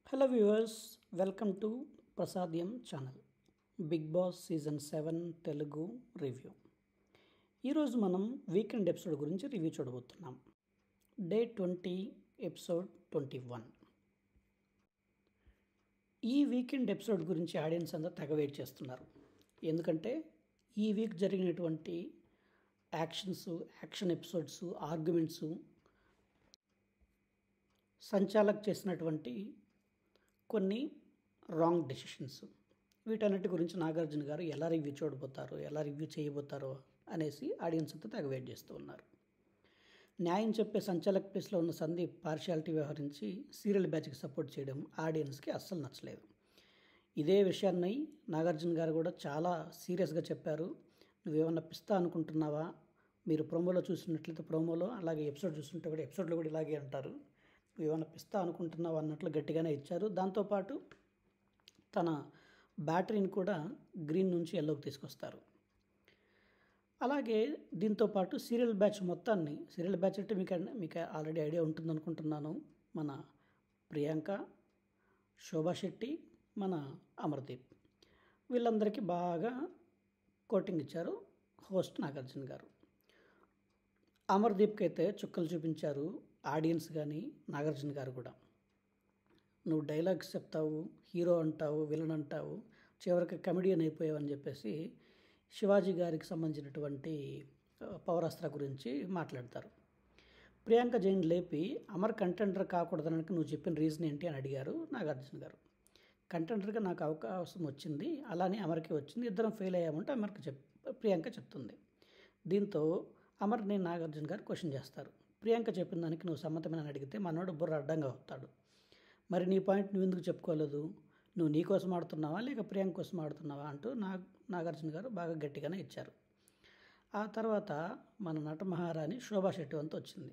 hello viewers welcome to ప్రసాద్యం channel Bigg Boss season seven Telugu review ఈరోజు మనం weekend episode గురించి రివ్యూ చూడబోతున్నాం day twenty episode twenty one ఈ వీకెండ్ ఎపిసోడ్ గురించి ఆడియన్స్ అంతా తెగ వెయిట్ చేస్తున్నారు ఎందుకంటే ఈ వీక్ జరిగినటువంటి యాక్షన్స్ యాక్షన్ ఎపిసోడ్స్ ఆర్గ్యుమెంట్స్ సంచాలక్ చేసినటువంటి కొన్ని రాంగ్ డెసిషన్స్ వీటన్నిటి గురించి నాగార్జున గారు ఎలా రివ్యూ చూడబోతారో ఎలా రివ్యూ చేయబోతారో అనేసి ఆడియన్స్ అంతా తెగ వెయిట్ చేస్తూ ఉన్నారు న్యాయం చెప్పే సంచాలక్ ప్లేస్లో ఉన్న సందీప్ పార్షియాలిటీ వ్యవహరించి సీరియల్ బ్యాచ్కి సపోర్ట్ చేయడం ఆడియన్స్కి అస్సలు నచ్చలేదు ఇదే విషయాన్ని నాగార్జున గారు కూడా చాలా సీరియస్గా చెప్పారు నువ్వేమన్నా పిస్తా అనుకుంటున్నావా మీరు ప్రోమోలో చూసినట్లయితే ప్రోమోలో అలాగే ఎపిసోడ్ చూస్తుంటే కూడా ఎపిసోడ్లో కూడా ఇలాగే అంటారు నువ్వేమన్నా పిస్తా అనుకుంటున్నావు అన్నట్లు గట్టిగానే ఇచ్చారు దాంతోపాటు తన బ్యాటరీని కూడా గ్రీన్ నుంచి ఎల్లోకి తీసుకొస్తారు అలాగే దీంతోపాటు సీరియల్ బ్యాచ్ మొత్తాన్ని సీరియల్ బ్యాచ్ అంటే మీకు మీకు ఆల్రెడీ ఐడియా ఉంటుంది అనుకుంటున్నాను మన ప్రియాంక శోభా శెట్టి మన అమర్దీప్ వీళ్ళందరికీ బాగా కోటింగ్ ఇచ్చారు హోస్ట్ నాగార్జున గారు అమర్దీప్కి అయితే చుక్కలు చూపించారు ఆడియన్స్ కానీ నాగార్జున గారు కూడా నువ్వు డైలాగ్స్ చెప్తావు హీరో అంటావు విలన్ అంటావు చివరికి కమెడియన్ అయిపోయావు అని చెప్పేసి శివాజీ గారికి సంబంధించినటువంటి పౌరాస్త్ర గురించి మాట్లాడతారు ప్రియాంక జైన్ లేపి అమర్ కంటెండర్ కాకూడదనకి నువ్వు చెప్పిన రీజన్ ఏంటి అని అడిగారు నాగార్జున గారు కంటెండర్గా నాకు అవకాశం వచ్చింది అలానే అమర్కి వచ్చింది ఇద్దరం ఫెయిల్ అయ్యామంటే అమర్కి చెప్ ప్రియాంక చెప్తుంది దీంతో అమర్ నేను నాగార్జున గారు క్వశ్చన్ చేస్తారు ప్రియాంక చెప్పిన దానికి నువ్వు సమ్మతమని అడిగితే మనోడు బుర్ర అడ్డంగా అవుతాడు మరి నీ పాయింట్ నువ్వు ఎందుకు చెప్పుకోలేదు నువ్వు నీ కోసం ఆడుతున్నావా లేక ప్రియాంక కోసం ఆడుతున్నావా అంటూ నా నాగార్జున గారు బాగా గట్టిగానే ఇచ్చారు ఆ తర్వాత మన నట మహారాణి శోభా శెట్టి వంతు వచ్చింది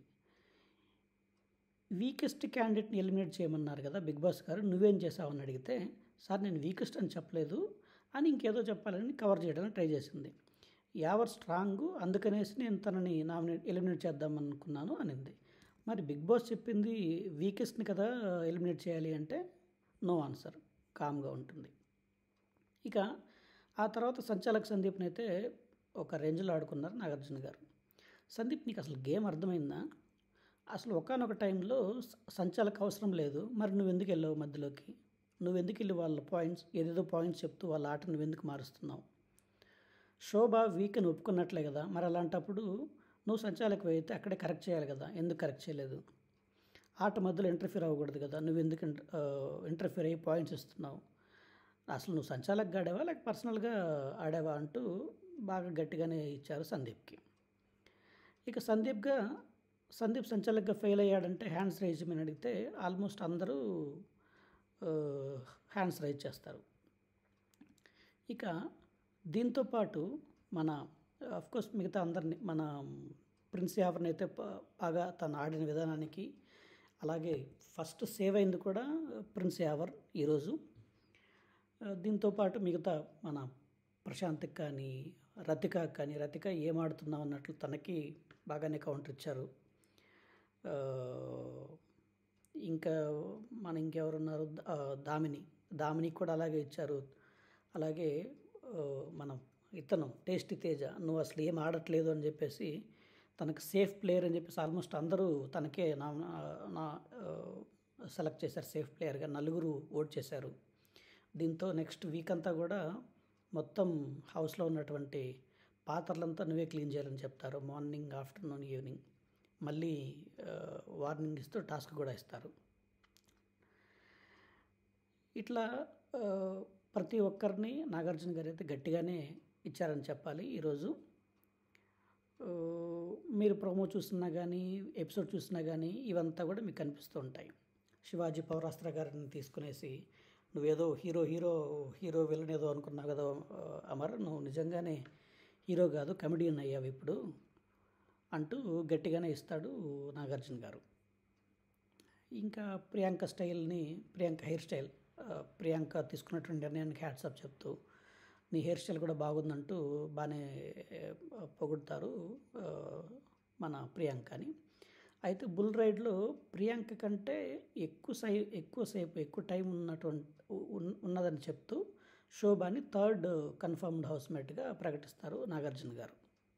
వీకెస్ట్ క్యాండిడేట్ని ఎలిమినేట్ చేయమన్నారు కదా బిగ్ బాస్ గారు నువ్వేం చేసావని అడిగితే సార్ నేను వీకెస్ట్ అని చెప్పలేదు అని ఇంకేదో చెప్పాలని కవర్ చేయడానికి ట్రై చేసింది యావర్ స్ట్రాంగ్ అందుకనేసి నేను తనని నామినేట్ ఎలిమినేట్ చేద్దాం అనుకున్నాను అనింది మరి బిగ్ బాస్ చెప్పింది వీకెస్ట్ని కదా ఎలిమినేట్ చేయాలి అంటే నో ఆన్సర్ కామ్గా ఉంటుంది ఇక ఆ తర్వాత సంచాలక్ సందీప్ని అయితే ఒక రేంజ్లో ఆడుకున్నారు నాగార్జున గారు సందీప్ నీకు అసలు గేమ్ అర్థమైందా అసలు ఒకనొక టైంలో సంచాలక అవసరం లేదు మరి నువ్వు ఎందుకు వెళ్ళావు మధ్యలోకి నువ్వు ఎందుకు వెళ్ళి వాళ్ళ పాయింట్స్ ఏదేదో పాయింట్స్ చెప్తూ వాళ్ళ ఆట నువ్వు ఎందుకు మారుస్తున్నావు శోభ వీక్ అని ఒప్పుకున్నట్లే కదా మరి అలాంటప్పుడు నువ్వు సంచాలకులు అయితే అక్కడే కరెక్ట్ చేయాలి కదా ఎందుకు కరెక్ట్ చేయలేదు ఆట మధ్యలో ఇంటర్ఫీర్ అవ్వకూడదు కదా నువ్వు ఎందుకు ఇంటర్ఫీర్ అయ్యి పాయింట్స్ ఇస్తున్నావు అసలు నువ్వు సంచాలక్ ఆడావా లేక పర్సనల్గా ఆడావా అంటూ బాగా గట్టిగానే ఇచ్చారు సందీప్కి ఇక సందీప్గా సందీప్ సంచాలక్గా ఫెయిల్ అయ్యాడంటే హ్యాండ్స్ రైజ్ అని అడిగితే ఆల్మోస్ట్ అందరూ హ్యాండ్స్ రైజ్ చేస్తారు ఇక దీంతోపాటు మన కోర్స్ మిగతా అందరినీ మన ప్రిన్స్ యావర్ని అయితే బాగా తను ఆడిన విధానానికి అలాగే ఫస్ట్ సేవ్ అయింది కూడా ప్రిన్స్ యావర్ ఈరోజు దీంతోపాటు మిగతా మన ప్రశాంత్కి కానీ రతిక కానీ రతిక ఏం ఆడుతున్నావు అన్నట్లు తనకి బాగానే కౌంటర్ ఇచ్చారు ఇంకా మన ఇంకెవరున్నారు దామిని దామినికి కూడా అలాగే ఇచ్చారు అలాగే మనం ఇతను టేస్టీ తేజ నువ్వు అసలు ఏం ఆడట్లేదు అని చెప్పేసి తనకు సేఫ్ ప్లేయర్ అని చెప్పేసి ఆల్మోస్ట్ అందరూ తనకే నా నా సెలెక్ట్ చేశారు సేఫ్ ప్లేయర్గా నలుగురు ఓట్ చేశారు దీంతో నెక్స్ట్ వీక్ అంతా కూడా మొత్తం హౌస్లో ఉన్నటువంటి పాత్రలంతా నువ్వే క్లీన్ చేయాలని చెప్తారు మార్నింగ్ ఆఫ్టర్నూన్ ఈవినింగ్ మళ్ళీ వార్నింగ్ ఇస్తూ టాస్క్ కూడా ఇస్తారు ఇట్లా ప్రతి ఒక్కరిని నాగార్జున గారు అయితే గట్టిగానే ఇచ్చారని చెప్పాలి ఈరోజు మీరు ప్రోమో చూసినా కానీ ఎపిసోడ్ చూసినా కానీ ఇవంతా కూడా మీకు కనిపిస్తూ ఉంటాయి శివాజీ పౌరాస్త్ర గారిని తీసుకునేసి నువ్వేదో హీరో హీరో హీరో విలన్ ఏదో అనుకున్నావు కదా అమర్ నువ్వు నిజంగానే హీరో కాదు కమెడియన్ అయ్యావు ఇప్పుడు అంటూ గట్టిగానే ఇస్తాడు నాగార్జున గారు ఇంకా ప్రియాంక స్టైల్ని ప్రియాంక హెయిర్ స్టైల్ ప్రియాంక తీసుకున్నటువంటి నిర్ణయానికి హ్యాట్సప్ చెప్తూ నీ హెయిర్ స్టైల్ కూడా బాగుందంటూ బాగానే పొగుడతారు మన ప్రియాంకని అయితే బుల్ రైడ్లో ప్రియాంక కంటే ఎక్కువ సై ఎక్కువసేపు ఎక్కువ టైం ఉన్నటువంటి ఉన్- ఉన్నదని చెప్తూ శోభాని థర్డ్ కన్ఫర్మ్డ్ హౌస్మేట్గా ప్రకటిస్తారు నాగార్జున గారు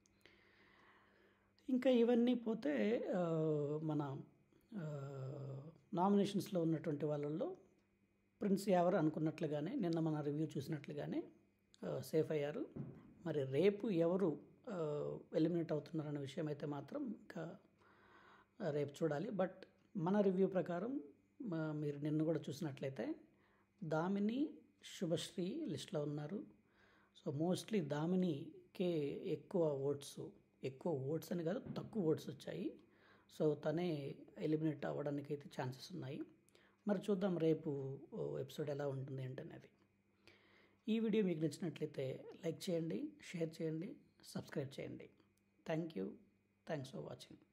ఇంకా ఇవన్నీ పోతే ఆ, మన నామినేషన్స్లో ఉన్నటువంటి వాళ్ళల్లో ప్రిన్స్ యావర్ అనుకున్నట్లుగానే నిన్న మన రివ్యూ చూసినట్లుగానే సేఫ్ అయ్యారు మరి రేపు ఎవరు ఎలిమినేట్ అవుతున్నారనే విషయం అయితే మాత్రం ఇంకా ఆ, రేపు చూడాలి బట్ మన రివ్యూ ప్రకారం మ- మీరు నిన్న కూడా చూసినట్లయితే దామిని శుభశ్రీ లిస్ట్లో ఉన్నారు సో మోస్ట్లీ దామినికే ఎక్కువ ఓట్స్ ఎక్కువ ఓట్స్ అని కాదు తక్కువ ఓట్స్ వచ్చాయి సో తనే ఎలిమినేట్ అవ్వడానికి అయితే ఛాన్సెస్ ఉన్నాయి మరి చూద్దాం రేపు ఎపిసోడ్ ఎలా ఉంటుంది ఏంటనేది ఈ వీడియో మీకు నచ్చినట్లయితే లైక్ చేయండి షేర్ చేయండి సబ్స్క్రైబ్ చేయండి thank you thanks for watching